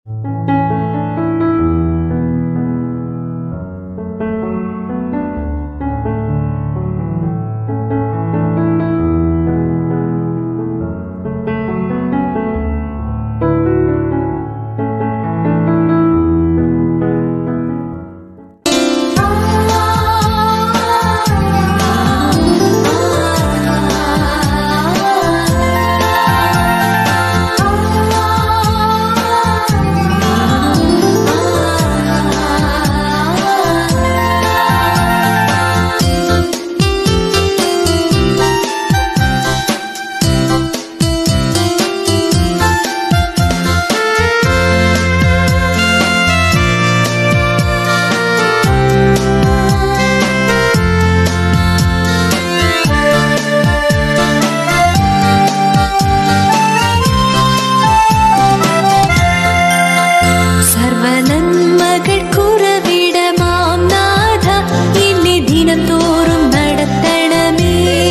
സർവനന്മകൾ കുറവിടമാം നാഥ എന്നെ ദിനം തോറും നടത്തണമേ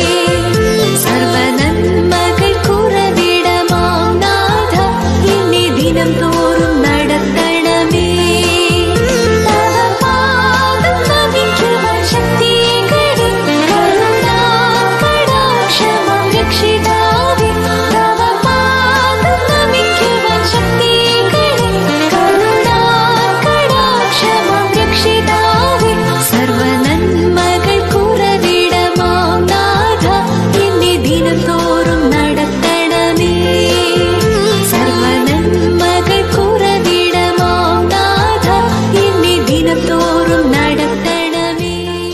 സർവനന്മകൾ കുറവിടമാം നാഥ എന്നെ ദിനം തോറും നടത്തണമേ തവ പാദം നമിക്കുവാൻ ശക്തികളെ കരുണാകടാക്ഷമാം രക്ഷിതാവേ തവ പാദം നമിക്കുവാൻ ശക്തികളെ കരുണാകടാക്ഷമാം രക്ഷിതാവേ സർവനന്മകൾ കുറവിടമാം നാഥ എന്നെ ദിനം തോറും നടത്തണമേ സർവനന്മകൾ കുറവിടമാം നാഥ എന്നെ ദിനം തോറും നടത്തണമേ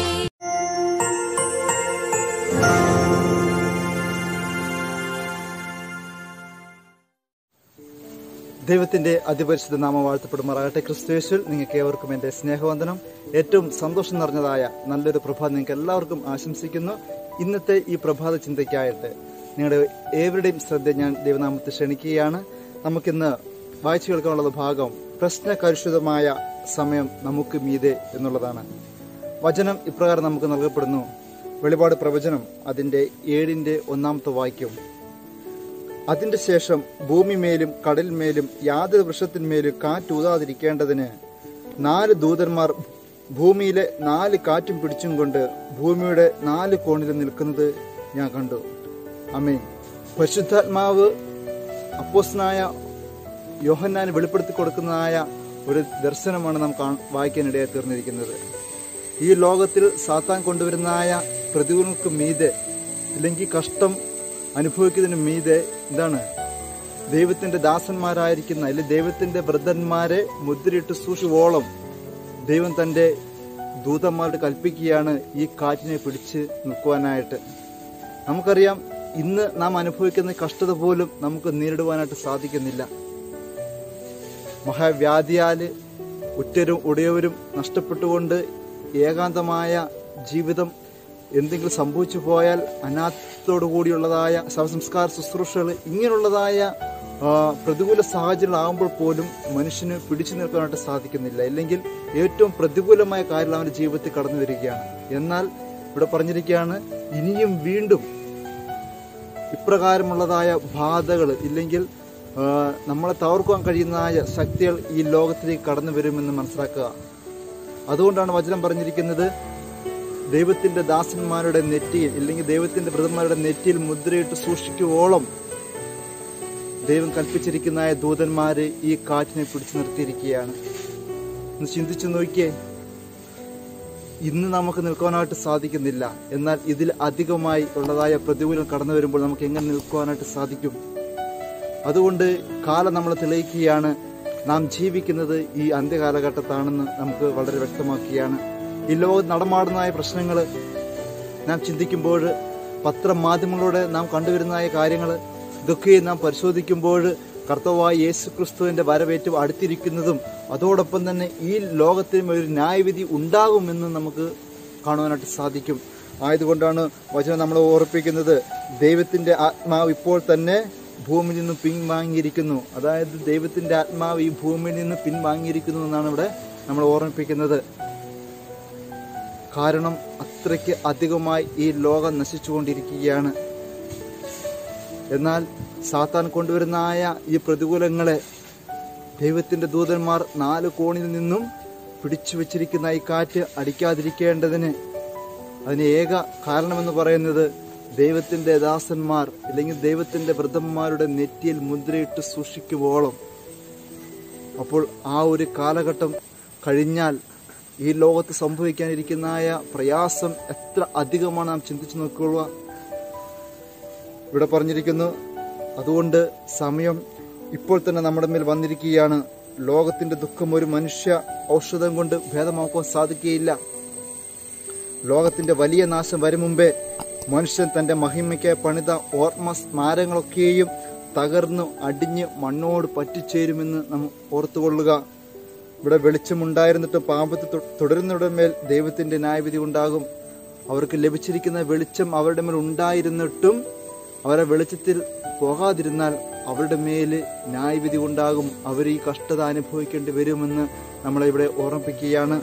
ദൈവത്തിന്റെ അതിപരിശുദ്ധ നാമം വാഴ്ത്തപ്പെടുമാറാകട്ടെ ക്രിസ്തുവേശുൽ നിങ്ങൾക്ക് ഏവർക്കും എന്റെ സ്നേഹവന്ദനം ഏറ്റവും സന്തോഷം നിറഞ്ഞതായ നല്ലൊരു പ്രഭാതം നിങ്ങൾക്ക് എല്ലാവർക്കും ആശംസിക്കുന്നു ഇന്നത്തെ ഈ പ്രഭാത ചിന്തയ്ക്കായിട്ട് നിങ്ങളുടെ ഏവരുടെയും ശ്രദ്ധ ഞാൻ ദൈവനാമത്തിൽ ക്ഷണിക്കുകയാണ് നമുക്കിന്ന് വായിച്ചു കേൾക്കാനുള്ള ഭാഗം പ്രശ്നകലുഷിതമായ സമയം നമുക്ക് മീതെ എന്നുള്ളതാണ് വചനം ഇപ്രകാരം നമുക്ക് നൽകപ്പെടുന്നു വെളിപാട് പ്രവചനം അതിന്റെ ഏഴിന്റെ ഒന്നാമത്തെ വാക്യം അതിന്റെ ശേഷം ഭൂമിമേലും കടലിന്മേലും യാതൊരു വൃക്ഷത്തിന്മേലും കാറ്റൂതാതിരിക്കേണ്ടതിന് നാല് ദൂതന്മാർ ഭൂമിയിലെ നാല് കാറ്റും പിടിച്ചും കൊണ്ട് ഭൂമിയുടെ നാല് കോണിലും നിൽക്കുന്നത് ഞാൻ കണ്ടു അമേ പരിശുദ്ധാത്മാവ് അപ്പോസ്നായ യോഹന്നാന് വെളിപ്പെടുത്തി കൊടുക്കുന്നതായ ഒരു ദർശനമാണ് നാം കാ- വായിക്കാനിടയായി തീർന്നിരിക്കുന്നത് ഈ ലോകത്തിൽ സാത്താൻ കൊണ്ടുവരുന്നതായ പ്രതികൂലങ്ങൾക്ക് മീതെ ഇല്ലെങ്കിൽ കഷ്ടം അനുഭവിക്കുന്നതിന് മീതെ എന്താണ് ദൈവത്തിന്റെ ദാസന്മാരായിരിക്കുന്ന അല്ലെങ്കിൽ ദൈവത്തിന്റെ വൃദ്ധന്മാരെ മുദ്രയിട്ട് സൂക്ഷിവോളം ദൈവം തന്റെ ദൂതന്മാരോട് കൽപ്പിക്കുകയാണ് ഈ കാറ്റിനെ പിടിച്ച് നിൽക്കുവാനായിട്ട് നമുക്കറിയാം ഇന്ന് നാം അനുഭവിക്കുന്ന കഷ്ടത പോലും നമുക്ക് നേരിടുവാനായിട്ട് സാധിക്കുന്നില്ല മഹാവ്യാധിയാല് ഉറ്റരും ഉടയവരും നഷ്ടപ്പെട്ടുകൊണ്ട് ഏകാന്തമായ ജീവിതം എന്തെങ്കിലും സംഭവിച്ചു പോയാൽ അനാഥത്തോടു കൂടിയുള്ളതായ ശവസംസ്കാര ശുശ്രൂഷകൾ ഇങ്ങനെയുള്ളതായ ആ, പ്രതികൂല സാഹചര്യങ്ങളാകുമ്പോൾ പോലും മനുഷ്യന് പിടിച്ചു നിൽക്കാനായിട്ട് സാധിക്കുന്നില്ല ഇല്ലെങ്കിൽ ഏറ്റവും പ്രതികൂലമായ കാര്യം അവന്റെ ജീവിതത്തിൽ കടന്നു വരികയാണ് എന്നാൽ ഇവിടെ പറഞ്ഞിരിക്കുകയാണ് ഇനിയും വീണ്ടും ഇപ്രകാരമുള്ളതായ ബാധകൾ ഇല്ലെങ്കിൽ ആ, നമ്മളെ തകർക്കുവാൻ കഴിയുന്നതായ ശക്തികൾ ഈ ലോകത്തിലേക്ക് കടന്നു വരുമെന്ന് മനസ്സിലാക്കുക അതുകൊണ്ടാണ് വചനം പറഞ്ഞിരിക്കുന്നത് ദൈവത്തിന്റെ ദാസന്മാരുടെ നെറ്റിയിൽ ഇല്ലെങ്കിൽ ദൈവത്തിന്റെ വ്രതന്മാരുടെ നെറ്റിയിൽ മുദ്രയിട്ട് സൂക്ഷിക്കുവോളം ദൈവം കൽപ്പിച്ചിരിക്കുന്ന ദൂതന്മാര് ഈ കാറ്റിനെ പിടിച്ചു നിർത്തിയിരിക്കുകയാണ് ഒന്ന് ചിന്തിച്ചു നോക്കിയേ ഇന്ന് നമുക്ക് നിൽക്കുവാനായിട്ട് സാധിക്കുന്നില്ല എന്നാൽ ഇതിൽ അധികമായി ഉള്ളതായ പ്രതികൂലം കടന്നു വരുമ്പോൾ നമുക്ക് എങ്ങനെ നിൽക്കുവാനായിട്ട് സാധിക്കും അതുകൊണ്ട് കാലം നമ്മൾ തെളിയിക്കുകയാണ് നാം ജീവിക്കുന്നത് ഈ അന്ത്യകാലഘട്ടത്താണെന്ന് നമുക്ക് വളരെ വ്യക്തമാക്കുകയാണ് ഈ ലോകത്ത് നടമാടുന്നതായ പ്രശ്നങ്ങൾ നാം ചിന്തിക്കുമ്പോൾ പത്രമാധ്യമങ്ങളിലൂടെ നാം കണ്ടുവരുന്നതായ കാര്യങ്ങൾ ഇതൊക്കെ നാം പരിശോധിക്കുമ്പോൾ കർത്തവായ യേശു ക്രിസ്തുവിന്റെ വരവേറ്റവും അടുത്തിരിക്കുന്നതും അതോടൊപ്പം തന്നെ ഈ ലോകത്തിനും ഒരു ന്യായവിധി ഉണ്ടാകുമെന്ന് നമുക്ക് കാണുവാനായിട്ട് സാധിക്കും ആയതുകൊണ്ടാണ് വചനം നമ്മളെ ഓർപ്പിക്കുന്നത് ദൈവത്തിന്റെ ആത്മാവ് ഇപ്പോൾ തന്നെ ഭൂമിയിൽ നിന്ന് പിൻവാങ്ങിയിരിക്കുന്നു അതായത് ദൈവത്തിന്റെ ആത്മാവ് ഈ ഭൂമിയിൽ നിന്ന് പിൻവാങ്ങിയിരിക്കുന്നു എന്നാണ് ഇവിടെ നമ്മൾ ഓർമ്മിപ്പിക്കുന്നത് കാരണം അത്രയ്ക്ക് അധികമായി ഈ ലോകം നശിച്ചുകൊണ്ടിരിക്കുകയാണ് എന്നാൽ സാത്താൻ കൊണ്ടുവരുന്നതായ ഈ പ്രതികൂലങ്ങളെ ദൈവത്തിന്റെ ദൂതന്മാർ നാല് കോണിൽ നിന്നും പിടിച്ചു വച്ചിരിക്കുന്ന ഈ കാറ്റ് അടിക്കാതിരിക്കേണ്ടതിന് അതിന് ഏക കാരണമെന്ന് പറയുന്നത് ദൈവത്തിന്റെ ദാസന്മാർ അല്ലെങ്കിൽ ദൈവത്തിന്റെ വൃദ്ധന്മാരുടെ നെറ്റിയിൽ മുദ്രയിട്ട് സൂക്ഷിക്കുവോളം അപ്പോൾ ആ ഒരു കാലഘട്ടം കഴിഞ്ഞാൽ ഈ ലോകത്ത് സംഭവിക്കാനിരിക്കുന്നതായ പ്രയാസം എത്ര അധികമാണ് നാം ചിന്തിച്ചു നോക്കുക ഇവിടെ പറഞ്ഞിരിക്കുന്നു അതുകൊണ്ട് സമയം ഇപ്പോൾ തന്നെ നമ്മുടെ മേൽ വന്നിരിക്കുകയാണ് ലോകത്തിന്റെ ദുഃഖം ഒരു മനുഷ്യ ഔഷധം കൊണ്ട് ഭേദമാക്കുവാൻ സാധിക്കുകയില്ല ലോകത്തിന്റെ വലിയ നാശം വരും മുമ്പേ മനുഷ്യൻ തന്റെ മഹിമയ്ക്ക് പണിത ഓർമ്മ സ്മാരങ്ങളൊക്കെയും തകർന്നു അടിഞ്ഞ് മണ്ണോട് പറ്റിച്ചേരുമെന്ന് നാം ഓർത്തുകൊള്ളുക ഇവിടെ വെളിച്ചമുണ്ടായിരുന്നിട്ട് പാമ്പത്ത് തു- തുടരുന്നവരുടെ മേൽ ദൈവത്തിന്റെ ന്യായവിധി ഉണ്ടാകും അവർക്ക് ലഭിച്ചിരിക്കുന്ന വെളിച്ചം അവരുടെ മേൽ ഉണ്ടായിരുന്നിട്ടും അവരെ വെളിച്ചത്തിൽ പോകാതിരുന്നാൽ അവരുടെ മേല് ന്യായവിധി ഉണ്ടാകും അവർ ഈ കഷ്ടത അനുഭവിക്കേണ്ടി വരുമെന്ന് നമ്മളെ ഇവിടെ ഓർമ്മിപ്പിക്കുകയാണ്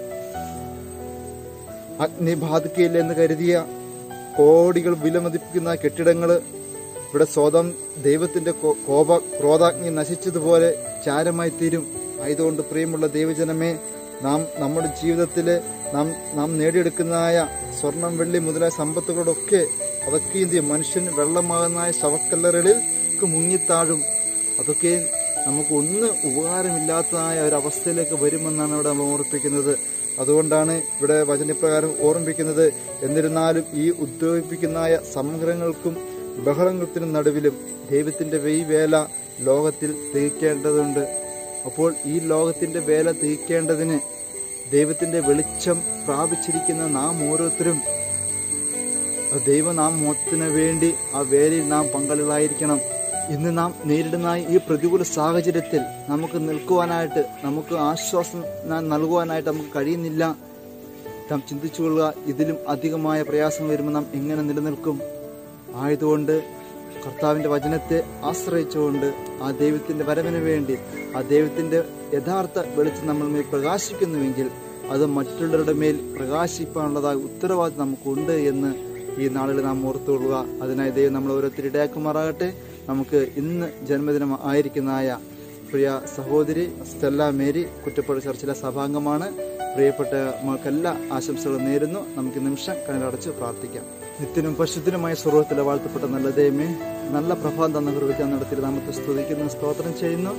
അഗ്നി ബാധിക്കയില്ല എന്ന് കരുതിയ കോടികൾ വിലമതിപ്പിക്കുന്ന കെട്ടിടങ്ങള് ഇവിടെ സ്വതം ദൈവത്തിന്റെ കോ- കോപ ക്രോധാഗ്നി നശിച്ചതുപോലെ ചാരമായി തീരും ആയതുകൊണ്ട് പ്രിയമുള്ള ദൈവജനമേ നാം നമ്മുടെ ജീവിതത്തില് നാം നാം നേടിയെടുക്കുന്നതായ സ്വർണം വെള്ളി മുതലായ സമ്പത്തുകളൊക്കെ അതൊക്കെ എന്ത് ചെയ്യും? മനുഷ്യൻ വെള്ളമാകുന്നതായ ശവക്കല്ലറുകളിൽ മുങ്ങിത്താഴും അതൊക്കെ നമുക്ക് ഒന്ന് ഉപകാരമില്ലാത്തതായ ഒരു അവസ്ഥയിലേക്ക് വരുമെന്നാണ് ഇവിടെ നമ്മൾ ഓർപ്പിക്കുന്നത് അതുകൊണ്ടാണ് ഇവിടെ വചനപ്രകാരം ഓർമ്മിപ്പിക്കുന്നത് എന്നിരുന്നാലും ഈ ഉദ്യോഗിപ്പിക്കുന്നതായ സമഗ്രങ്ങൾക്കും ബഹളങ്ങൾക്കും നടുവിലും ദൈവത്തിന്റെ വെയ് വേല ലോകത്തിൽ തികയ്ക്കേണ്ടതുണ്ട് അപ്പോൾ ഈ ലോകത്തിന്റെ വേല തികയ്ക്കേണ്ടതിന് ദൈവത്തിന്റെ വെളിച്ചം പ്രാപിച്ചിരിക്കുന്ന നാം ഓരോരുത്തരും ആ ദൈവനാമത്തിന് വേണ്ടി ആ വേലയിൽ നാം പങ്കാളികളായിരിക്കണം ഇന്ന് നാം നേരിടുന്ന ഈ പ്രതികൂല സാഹചര്യത്തിൽ നമുക്ക് നിൽക്കുവാനായിട്ട് നമുക്ക് ആശ്വാസം ന- നൽകുവാനായിട്ട് നമുക്ക് കഴിയുന്നില്ല നാം ചിന്തിച്ചുകൊള്ളുക ഇതിലും അധികമായ പ്രയാസം വരുമ്പോൾ നാം എങ്ങനെ നിലനിൽക്കും ആയതുകൊണ്ട് കർത്താവിന്റെ വചനത്തെ ആശ്രയിച്ചുകൊണ്ട് ആ ദൈവത്തിന്റെ വരവിന് വേണ്ടി ആ ദൈവത്തിന്റെ യഥാർത്ഥ വെളിച്ചം നമ്മൾ മേൽ പ്രകാശിക്കുന്നുവെങ്കിൽ അത് മറ്റുള്ളവരുടെ മേൽ പ്രകാശിപ്പാനുള്ളതായ ഉത്തരവാദിത്വം നമുക്കുണ്ട് എന്ന് ഈ നാളിൽ നാം ഓർത്തുകൊള്ളുക അതിനായി ദൈവം നമ്മൾ ഓരോരുത്തർ ഇടയാക്കുമാറാകട്ടെ നമുക്ക് ഇന്ന് ജന്മദിനം ആയിരിക്കുന്നതായ പ്രിയ സഹോദരി സ്റ്റെല്ല മേരി കുറ്റപ്പുഴ ചർച്ചിലെ സഭാംഗമാണ് പ്രിയപ്പെട്ട മക്കൾക്കെല്ലാ ആശംസകളും നേരുന്നു നമുക്ക് ഈ നിമിഷം കണ്ണടച്ച് പ്രാർത്ഥിക്കാം നിത്യനും പശുദ്ധനുമായ സ്വർഗത്തിലെ വാഴ്ത്തപ്പെട്ട നല്ല ദൈവമേ നല്ല പ്രഭാതം തന്ന കൃപയ്ക്ക് നടത്തി നാമത്തെ സ്തുതിക്കുന്നു സ്തോത്രം ചെയ്യുന്നു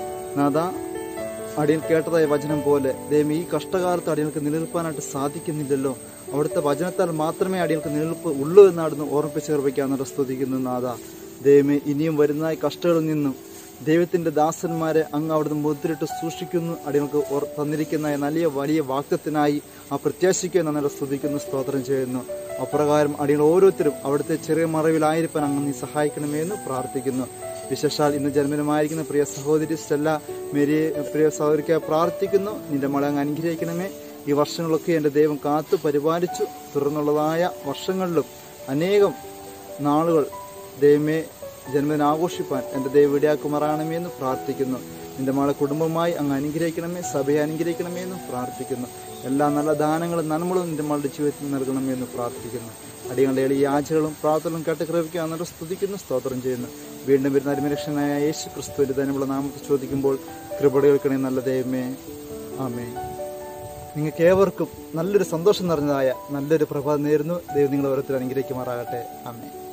നാഥ അടിയൻ കേട്ടതായ വചനം പോലെ ദൈവം ഈ കഷ്ടകാലത്ത് അടിയൾക്ക് നിലനിൽപ്പാനായിട്ട് സാധിക്കുന്നില്ലല്ലോ അവിടുത്തെ വചനത്താൽ മാത്രമേ അടിയൾക്ക് നിലനിൽപ്പ് ഉള്ളൂ എന്നാണ് ഓർമ്മിപ്പിച്ച് കൃപയ്ക്കാണ് സ്തുതിക്കുന്നു നാഥ ദൈവമേ ഇനിയും വരുന്ന ഈ കഷ്ടങ്ങളിൽ നിന്നും ദൈവത്തിന്റെ ദാസന്മാരെ അങ്ങ് അവിടുന്ന് മുദ്രയിട്ട് സൂക്ഷിക്കുന്നു അടിയങ്ങൾക്ക് ഓർ- തന്നിരിക്കുന്ന ഈ വലിയ വലിയ വാക്തത്തിനായി ആ പ്രത്യാശിക്കുക നന്നെ സ്തുതിക്കുന്നു സ്തോത്രം ചെയ്യുന്നു അപ്രകാരം അടിയങ്ങൾ ഓരോരുത്തരും അവിടുത്തെ ചെറിയ മറവിലായിരിക്കാൻ അങ്ങ് നീ സഹായിക്കണമേ എന്ന് പ്രാർത്ഥിക്കുന്നു വിശേഷാൽ ഇന്ന് ജന്മദിനമായിരിക്കുന്ന പ്രിയ സഹോദരി സ്റ്റെല്ല മേരി പ്രിയ സഹോദരിക്ക് പ്രാർത്ഥിക്കുന്നു നിന്റെ മകളെ അങ്ങ് അനുഗ്രഹിക്കണമേ ഈ വർഷങ്ങളൊക്കെ എൻ്റെ ദൈവം കാത്തു പരിപാലിച്ചു തുടർന്നുള്ളതായ വർഷങ്ങളിലും അനേകം നാളുകൾ ദൈവമേ ജന്മദിനം ആഘോഷിപ്പാൻ എൻ്റെ ദൈവം ഇടയാക്കുമാറാകണമേ എന്ന് പ്രാർത്ഥിക്കുന്നു നിന്റെ മകളെ കുടുംബമായി അങ്ങ് അനുഗ്രഹിക്കണമേ സഭയെ അനുഗ്രഹിക്കണമേ എന്ന് പ്രാർത്ഥിക്കുന്നു എല്ലാ നല്ല ദാനങ്ങളും നന്മകളും നിന്റെ മകളുടെ ജീവിതത്തിൽ നൽകണമേ എന്ന് പ്രാർത്ഥിക്കുന്നു അടിയങ്ങളുടെ എളിയ യാചകളും പ്രാർത്ഥനകളും കേട്ട് കൃപയ്ക്ക് അന്നിട്ട് സ്തുതിക്കുന്നു സ്തോത്രം ചെയ്യുന്നു വീണ്ടും വരുന്ന അരിമരക്ഷനായ യേശു ക്രിസ്തു ധനമുള്ള നാമത്തിൽ ചോദിക്കുമ്പോൾ കൃപടകൾക്കണേ നല്ല ദൈവമേ ആമേ നിങ്ങൾക്ക് ഏവർക്കും നല്ലൊരു സന്തോഷം നിറഞ്ഞതായ നല്ലൊരു പ്രഭാതം നേരുന്നു ദൈവം നിങ്ങൾ ഓരോരുത്തർ അനുഗ്രഹിക്കുമാറാകട്ടെ ആമേ